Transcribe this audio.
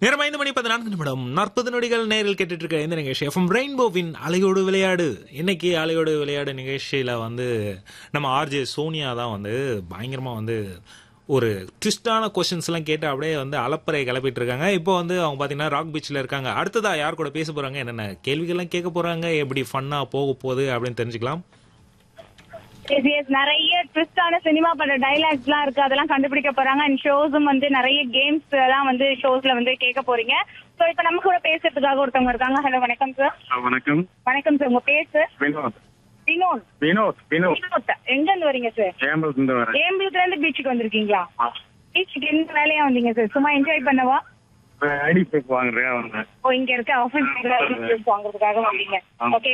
நேரம் ஐந்து மணி பதினான்கு நிமிடம் நாற்பது நொடிகள் நேரில் கேட்டுட்டு இருக்க இந்த நிகழ்ச்சி எஃப்எம் ரெயின்போவின் அலையோடு விளையாடு இன்னைக்கு அலையோடு விளையாடு நிகழ்ச்சியில வந்து நம்ம ஆர்ஜே சோனியா தான் வந்து பயங்கரமா வந்து ஒரு ட்விஸ்டான கொஸ்டின்ஸ் எல்லாம் கேட்டு அப்படியே வந்து அலப்பறை கிளப்பிட்டு இருக்காங்க இப்போ வந்து அவங்க பாத்தீங்கன்னா ராக் பீச்ல இருக்காங்க அடுத்ததா யார் கூட பேச போறாங்க என்னென்ன கேள்விகள்லாம் கேட்க போறாங்க எப்படி ஃபன்னா போக போகுது அப்படின்னு தெரிஞ்சுக்கலாம் Yes, yes. நிறைய ட்விஸ்டான சினிமா பட டைலாக்ஸ் எல்லாம் இருக்கு அதெல்லாம் கண்டுபிடிக்க போறாங்க அண்ட் ஷோஸும் வந்து நிறைய கேம்ஸ் எல்லாம் வந்து ஷோஸ்ல வந்து கேட்க போறீங்க சோ இப்ப நம்ம கூட பேசுறதுக்காக ஒருத்தவங்க இருக்காங்க ஹலோ வணக்கம் சார் ஆ, வணக்கம் வணக்கம் சார் உங்க பேர் சார் வினோத் வினோத் வினோத் வினோத் வினோத் எங்க இருந்து வரீங்க சார் ஏம்பலத்துல இருந்து வரேன் ஏம்பலத்துல இருந்து பீச்சுக்கு வந்திருக்கீங்களா ஆ. பீச்சுக்கு என்ன வேலையா வந்தீங்க சார் சும்மா என்ஜாய் பண்ணவா ஐடி ப்ரூஃப் வாங்குறதுக்காக வந்தேன் ஓ இங்க இருக்க ஆஃபீஸ் வாங்குறதுக்காக வந்தீங்க ஆ. ஓகே